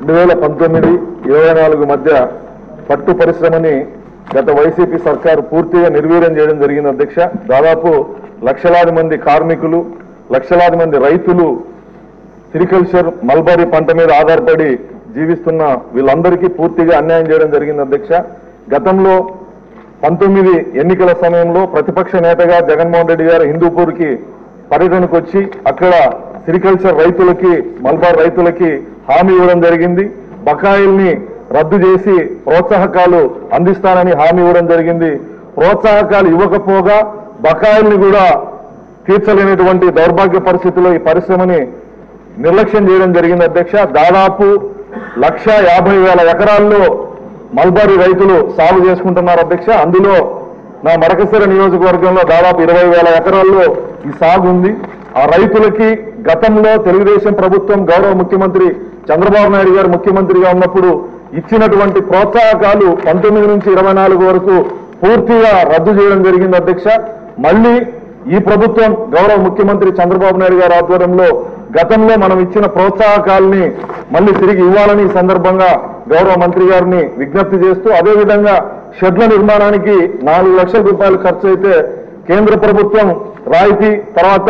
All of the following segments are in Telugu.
రెండు వేల పంతొమ్మిది ఇరవై నాలుగు మధ్య పట్టు పరిశ్రమని గత వైసీపీ సర్కారు పూర్తిగా నిర్వీర్యం చేయడం జరిగింది అధ్యక్ష దాదాపు లక్షలాది మంది కార్మికులు లక్షలాది మంది రైతులు సిరికల్చర్ మల్బరీ పంట మీద ఆధారపడి జీవిస్తున్న వీళ్ళందరికీ పూర్తిగా అన్యాయం చేయడం జరిగింది అధ్యక్ష గతంలో పంతొమ్మిది ఎన్నికల సమయంలో ప్రతిపక్ష నేతగా జగన్మోహన్ రెడ్డి గారు హిందూపూర్కి పర్యటనకు వచ్చి అక్కడ సిరికల్చర్ రైతులకి మల్బార్ రైతులకి హామీ ఇవ్వడం జరిగింది బకాయిల్ని రద్దు చేసి ప్రోత్సాహకాలు అందిస్తానని హామీ ఇవ్వడం జరిగింది ప్రోత్సాహకాలు ఇవ్వకపోగా బకాయిల్ని కూడా తీర్చలేనటువంటి దౌర్భాగ్య పరిస్థితిలో ఈ పరిశ్రమని నిర్లక్ష్యం చేయడం జరిగింది అధ్యక్ష దాదాపు లక్ష యాభై వేల ఎకరాల్లో మల్బారీ రైతులు సాగు చేసుకుంటున్నారు అధ్యక్ష అందులో నా మడకసిర నియోజకవర్గంలో దాదాపు ఇరవై వేల ఎకరాల్లో ఈ సాగు ఉంది ఆ రైతులకి గతంలో తెలుగుదేశం ప్రభుత్వం గౌరవ ముఖ్యమంత్రి చంద్రబాబు నాయుడు గారు ముఖ్యమంత్రిగా ఉన్నప్పుడు ఇచ్చినటువంటి ప్రోత్సాహకాలు పంతొమ్మిది నుంచి ఇరవై నాలుగు వరకు పూర్తిగా రద్దు చేయడం జరిగింది అధ్యక్ష మళ్ళీ ఈ ప్రభుత్వం గౌరవ ముఖ్యమంత్రి చంద్రబాబు నాయుడు గారి ఆధ్వర్యంలో గతంలో మనం ఇచ్చిన ప్రోత్సాహకాల్ని మళ్ళీ తిరిగి ఇవ్వాలని ఈ సందర్భంగా గౌరవ మంత్రి గారిని విజ్ఞప్తి చేస్తూ అదేవిధంగా షెడ్ల నిర్మాణానికి నాలుగు లక్షల రూపాయలు ఖర్చు అయితే కేంద్ర ప్రభుత్వం రాయితీ తర్వాత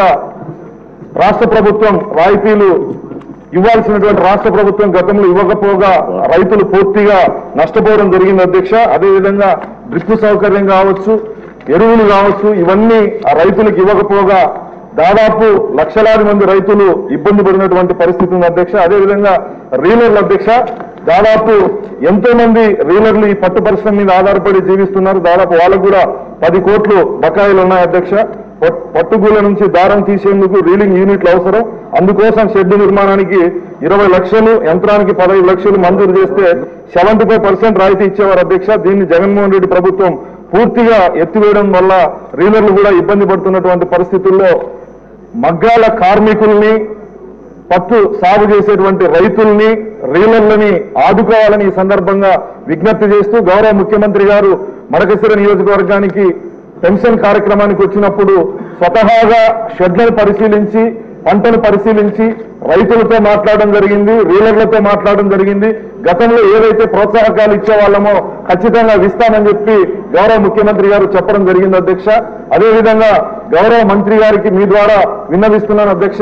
రాష్ట్ర ప్రభుత్వం రాయితీలు ఇవ్వాల్సినటువంటి రాష్ట్ర ప్రభుత్వం గతంలో ఇవ్వకపోగా రైతులు పూర్తిగా నష్టపోవడం జరిగింది అధ్యక్ష అదేవిధంగా డ్రిప్ సౌకర్యం కావచ్చు ఎరువులు కావచ్చు ఇవన్నీ ఆ రైతులకు ఇవ్వకపోగా దాదాపు లక్షలాది మంది రైతులు ఇబ్బంది పడినటువంటి పరిస్థితి ఉంది అధ్యక్ష అదేవిధంగా రీలర్ల అధ్యక్ష దాదాపు ఎంతో మంది రీలర్లు ఈ పట్టు పరిశ్రమ మీద ఆధారపడి జీవిస్తున్నారు దాదాపు వాళ్ళకు కూడా పది కోట్లు బకాయిలు ఉన్నాయి అధ్యక్ష పట్- పట్టుగూల నుంచి దారం తీసేందుకు రీలింగ్ యూనిట్లు అవసరం అందుకోసం షెడ్ నిర్మాణానికి ఇరవై లక్షలు యంత్రానికి పదహైదు లక్షలు మంజూరు చేస్తే సెవెంటీ ఫైవ్ పర్సెంట్ రాయితీ ఇచ్చేవారు అధ్యక్ష దీన్ని జగన్మోహన్ రెడ్డి ప్రభుత్వం పూర్తిగా ఎత్తివేయడం వల్ల రీలర్లు కూడా ఇబ్బంది పడుతున్నటువంటి పరిస్థితుల్లో మగ్గాల కార్మికుల్ని పట్టు సాగు చేసేటువంటి రైతుల్ని రీలర్లని ఆదుకోవాలని ఈ సందర్భంగా విజ్ఞప్తి చేస్తూ గౌరవ ముఖ్యమంత్రి గారు మడకసిర నియోజకవర్గానికి పెన్షన్ కార్యక్రమానికి వచ్చినప్పుడు స్వతహాగా షెడ్లను పరిశీలించి పంటను పరిశీలించి రైతులతో మాట్లాడడం జరిగింది రీలర్లతో మాట్లాడడం జరిగింది గతంలో ఏదైతే ప్రోత్సాహకాలు ఇచ్చేవాళ్ళమో ఖచ్చితంగా ఇస్తామని చెప్పి గౌరవ ముఖ్యమంత్రి గారు చెప్పడం జరిగింది అధ్యక్ష అదేవిధంగా గౌరవ మంత్రి గారికి మీ ద్వారా విన్నవిస్తున్నాను అధ్యక్ష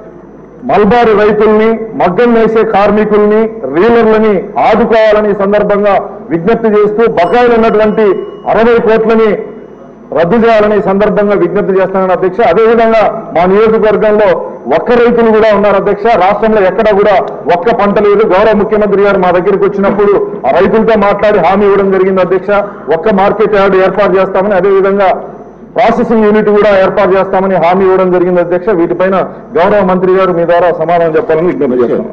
మల్బారి రైతుల్ని మగ్గం వేసే కార్మికుల్ని రీలర్లని ఆదుకోవాలని ఈ సందర్భంగా విజ్ఞప్తి చేస్తూ బకాయిలు ఉన్నటువంటి అరవై కోట్లని రద్దు చేయాలని ఈ సందర్భంగా విజ్ఞప్తి చేస్తానని అధ్యక్ష అదేవిధంగా మా నియోజకవర్గంలో ఒక్క రైతులు కూడా ఉన్నారు అధ్యక్ష రాష్ట్రంలో ఎక్కడ కూడా ఒక్క పంట లేదు గౌరవ ముఖ్యమంత్రి గారు మా దగ్గరికి వచ్చినప్పుడు ఆ రైతులతో మాట్లాడి హామీ ఇవ్వడం జరిగింది అధ్యక్ష ఒక్క మార్కెట్ యార్డ్ ఏర్పాటు చేస్తామని అదేవిధంగా ప్రాసెసింగ్ యూనిట్ కూడా ఏర్పాటు చేస్తామని హామీ ఇవ్వడం జరిగింది అధ్యక్ష వీటిపైన గౌరవ మంత్రి గారు మీ ద్వారా సమాధానం చెప్పాలని విజ్ఞప్తి చేస్తున్నాను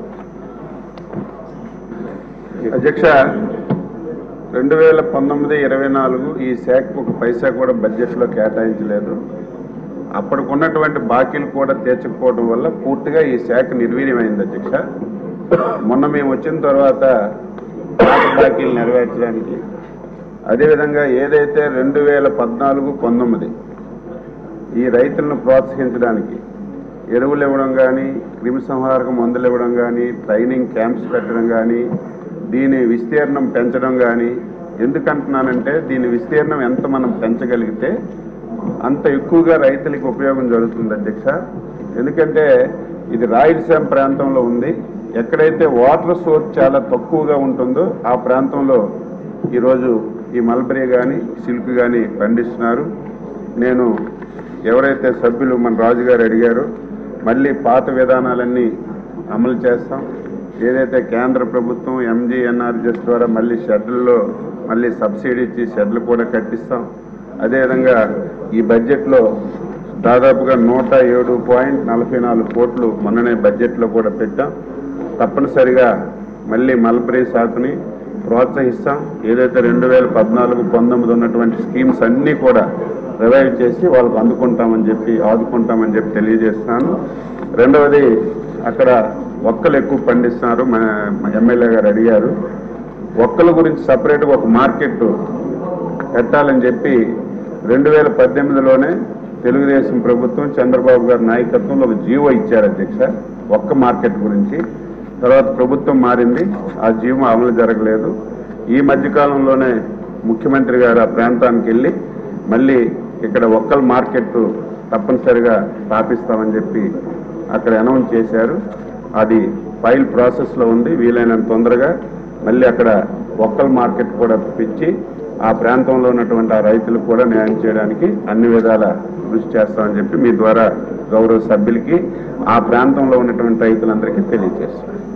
అధ్యక్ష రెండు వేల పంతొమ్మిది ఇరవై నాలుగు ఈ శాఖకు ఒక పైసా కూడా బడ్జెట్లో కేటాయించలేదు అప్పటికి ఉన్నటువంటి బాకీలు కూడా తీర్చకపోవడం వల్ల పూర్తిగా ఈ శాఖ నిర్వీర్యమైంది అధ్యక్ష మొన్న మేము వచ్చిన తర్వాత పాత బాకీలు నెరవేర్చడానికి అదేవిధంగా ఏదైతే రెండు వేల పద్నాలుగు పంతొమ్మిది ఈ రైతులను ప్రోత్సహించడానికి ఎరువులు ఇవ్వడం కానీ క్రిమిసంహారక మందులు ఇవ్వడం కానీ ట్రైనింగ్ క్యాంప్స్ పెట్టడం కానీ దీని విస్తీర్ణం పెంచడం కానీ ఎందుకంటున్నానంటే దీని విస్తీర్ణం ఎంత మనం పెంచగలిగితే అంత ఎక్కువగా రైతులకు ఉపయోగం జరుగుతుంది అధ్యక్ష ఎందుకంటే ఇది రాయలసీమ ప్రాంతంలో ఉంది ఎక్కడైతే వాటర్ సోర్స్ చాలా తక్కువగా ఉంటుందో ఆ ప్రాంతంలో ఈరోజు ఈ మల్బరీ కానీ సిల్క్ కానీ పండిస్తున్నారు నేను ఎవరైతే సభ్యులు మన రాజుగారు అడిగారో మళ్ళీ పాత విధానాలన్నీ అమలు చేస్తాం ఏదైతే కేంద్ర ప్రభుత్వం ఎంజీఎన్ఆర్జెస్ ద్వారా మళ్ళీ షెడ్లలో మళ్ళీ సబ్సిడీ ఇచ్చి షెడ్లు కూడా కట్టిస్తాం అదేవిధంగా ఈ బడ్జెట్లో దాదాపుగా నూట ఏడు పాయింట్ నలభై నాలుగు కోట్లు మొన్ననే బడ్జెట్లో కూడా పెట్టాం తప్పనిసరిగా మళ్ళీ మల్బరీ సాకుని ప్రోత్సహిస్తాం ఏదైతే రెండు వేల పద్నాలుగు పంతొమ్మిది ఉన్నటువంటి స్కీమ్స్ అన్నీ కూడా రివైవ్ చేసి వాళ్ళకు అందుకుంటామని చెప్పి ఆదుకుంటామని చెప్పి తెలియజేస్తున్నాను రెండవది అక్కడ ఒక్కలు ఎక్కువ పండిస్తున్నారు మన మన ఎమ్మెల్యే గారు అడిగారు ఒక్కల గురించి సపరేట్గా ఒక మార్కెట్ పెట్టాలని చెప్పి రెండు వేల పద్దెనిమిదిలోనే తెలుగుదేశం ప్రభుత్వం చంద్రబాబు గారి నాయకత్వంలో ఒక జీవో ఇచ్చారు అధ్యక్ష ఒక్క మార్కెట్ గురించి తర్వాత ప్రభుత్వం మారింది ఆ జీవం అమలు జరగలేదు ఈ మధ్యకాలంలోనే ముఖ్యమంత్రి గారు ఆ ప్రాంతానికి వెళ్ళి మళ్ళీ ఇక్కడ ఒక్కల్ మార్కెట్ తప్పనిసరిగా స్థాపిస్తామని చెప్పి అక్కడ అనౌన్స్ చేశారు అది ఫైల్ ప్రాసెస్లో ఉంది వీలైనంత తొందరగా మళ్ళీ అక్కడ ఒక్కల్ మార్కెట్ కూడా పిచ్చి ఆ ప్రాంతంలో ఉన్నటువంటి ఆ రైతులకు కూడా న్యాయం చేయడానికి అన్ని విధాల కృషి చేస్తామని చెప్పి మీ ద్వారా గౌరవ సభ్యులకి ఆ ప్రాంతంలో ఉన్నటువంటి రైతులందరికీ తెలియజేస్తాం